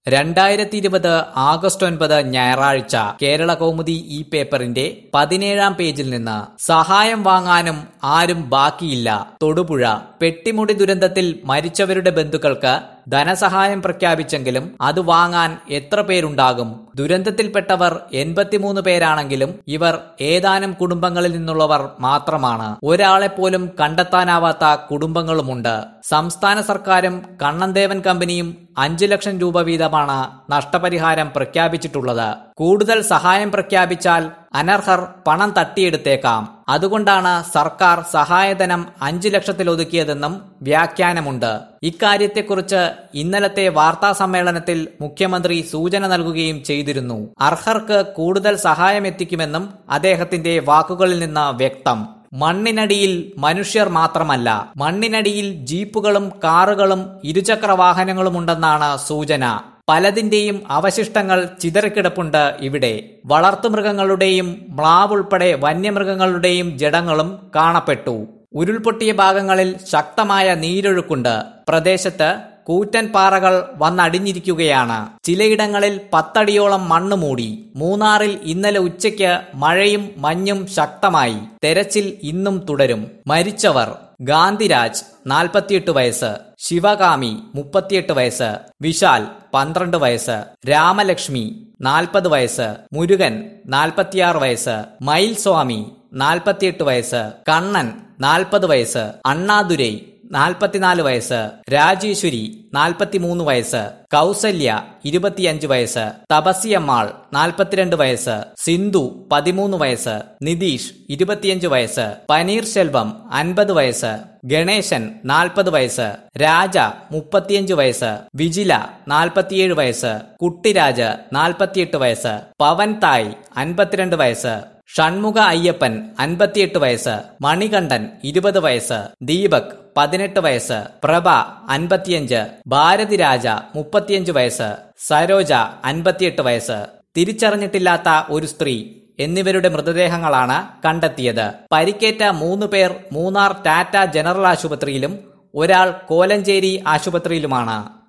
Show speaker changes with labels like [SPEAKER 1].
[SPEAKER 1] രണ്ടായിരത്തി ഇരുപത് ആഗസ്റ്റ് ഒൻപത് ഞായറാഴ്ച കേരള കൗമുദി ഈ പേപ്പറിന്റെ പതിനേഴാം പേജിൽ നിന്ന് സഹായം വാങ്ങാനും ആരും ബാക്കിയില്ല തൊടുപുഴ പെട്ടിമുടി ദുരന്തത്തിൽ മരിച്ചവരുടെ ബന്ധുക്കൾക്ക് ധനസഹായം പ്രഖ്യാപിച്ചെങ്കിലും അത് വാങ്ങാൻ എത്ര പേരുണ്ടാകും ദുരന്തത്തിൽപ്പെട്ടവർ എൺപത്തിമൂന്ന് പേരാണെങ്കിലും ഇവർ ഏതാനും കുടുംബങ്ങളിൽ നിന്നുള്ളവർ മാത്രമാണ് ഒരാളെ പോലും കണ്ടെത്താനാവാത്ത കുടുംബങ്ങളുമുണ്ട് സംസ്ഥാന സർക്കാരും കണ്ണന്തേവൻ കമ്പനിയും അഞ്ചു ലക്ഷം രൂപ വീതമാണ് നഷ്ടപരിഹാരം പ്രഖ്യാപിച്ചിട്ടുള്ളത് കൂടുതൽ സഹായം പ്രഖ്യാപിച്ചാൽ അനർഹർ പണം തട്ടിയെടുത്തേക്കാം അതുകൊണ്ടാണ് സർക്കാർ സഹായധനം അഞ്ചു ലക്ഷത്തിൽ ഒതുക്കിയതെന്നും വ്യാഖ്യാനമുണ്ട് ഇക്കാര്യത്തെക്കുറിച്ച് ഇന്നലത്തെ വാർത്താ സമ്മേളനത്തിൽ മുഖ്യമന്ത്രി സൂചന നൽകുകയും ചെയ്തിരുന്നു അർഹർക്ക് കൂടുതൽ സഹായം എത്തിക്കുമെന്നും അദ്ദേഹത്തിന്റെ വാക്കുകളിൽ നിന്ന് വ്യക്തം മണ്ണിനടിയിൽ മനുഷ്യർ മാത്രമല്ല മണ്ണിനടിയിൽ ജീപ്പുകളും കാറുകളും ഇരുചക്ര വാഹനങ്ങളുമുണ്ടെന്നാണ് സൂചന പലതിന്റെയും അവശിഷ്ടങ്ങൾ ചിതറിക്കിടപ്പുണ്ട് ഇവിടെ വളർത്തുമൃഗങ്ങളുടെയും മ്ലാവ് ഉൾപ്പെടെ വന്യമൃഗങ്ങളുടെയും ജഡങ്ങളും കാണപ്പെട്ടു ഉരുൾപൊട്ടിയ ഭാഗങ്ങളിൽ ശക്തമായ നീരൊഴുക്കുണ്ട് പ്രദേശത്ത് കൂറ്റൻ പാറകൾ വന്നടിഞ്ഞിരിക്കുകയാണ് ചിലയിടങ്ങളിൽ പത്തടിയോളം മണ്ണ് മൂടി മൂന്നാറിൽ ഇന്നലെ ഉച്ചയ്ക്ക് മഴയും മഞ്ഞും ശക്തമായി തെരച്ചിൽ ഇന്നും തുടരും മരിച്ചവർ ഗാന്ധിരാജ് നാൽപ്പത്തിയെട്ട് വയസ്സ് ശിവകാമി മുപ്പത്തിയെട്ട് വയസ്സ് വിശാൽ പന്ത്രണ്ട് വയസ്സ് രാമലക്ഷ്മി നാൽപ്പത് വയസ്സ് മുരുകൻ നാൽപ്പത്തിയാറ് വയസ്സ് മയിൽ സ്വാമി നാൽപ്പത്തിയെട്ട് വയസ്സ് കണ്ണൻ നാൽപ്പത് വയസ്സ് അണ്ണാദുരൈ നാൽപ്പത്തിനാല് വയസ്സ് രാജേശ്വരി നാൽപ്പത്തിമൂന്ന് വയസ്സ് കൗസല്യ ഇരുപത്തിയഞ്ച് വയസ്സ് തപസിയമ്മാൾ നാൽപ്പത്തിരണ്ട് വയസ്സ് സിന്ധു പതിമൂന്ന് വയസ്സ് നിതീഷ് ഇരുപത്തിയഞ്ച് വയസ്സ് പനീർ ശെൽവം അൻപത് വയസ്സ് ഗണേശൻ നാൽപ്പത് വയസ്സ് രാജ മുപ്പത്തിയഞ്ച് വയസ്സ് വിജില നാൽപ്പത്തിയേഴ് വയസ്സ് കുട്ടിരാജ് നാൽപ്പത്തിയെട്ട് വയസ്സ് പവൻ തായ് അൻപത്തിരണ്ട് വയസ്സ് ഷൺമുഖ അയ്യപ്പൻ അൻപത്തിയെട്ട് വയസ്സ് മണികണ്ഠൻ ഇരുപത് വയസ്സ് ദീപക് പതിനെട്ട് വയസ്സ് പ്രഭ അൻപത്തിയഞ്ച് ഭാരതിരാജ മുപ്പത്തിയഞ്ച് വയസ്സ് സരോജ അൻപത്തിയെട്ട് വയസ്സ് തിരിച്ചറിഞ്ഞിട്ടില്ലാത്ത ഒരു സ്ത്രീ എന്നിവരുടെ മൃതദേഹങ്ങളാണ് കണ്ടെത്തിയത് പരിക്കേറ്റ മൂന്ന് പേർ മൂന്നാർ ടാറ്റ ജനറൽ ആശുപത്രിയിലും ഒരാൾ കോലഞ്ചേരി ആശുപത്രിയിലുമാണ്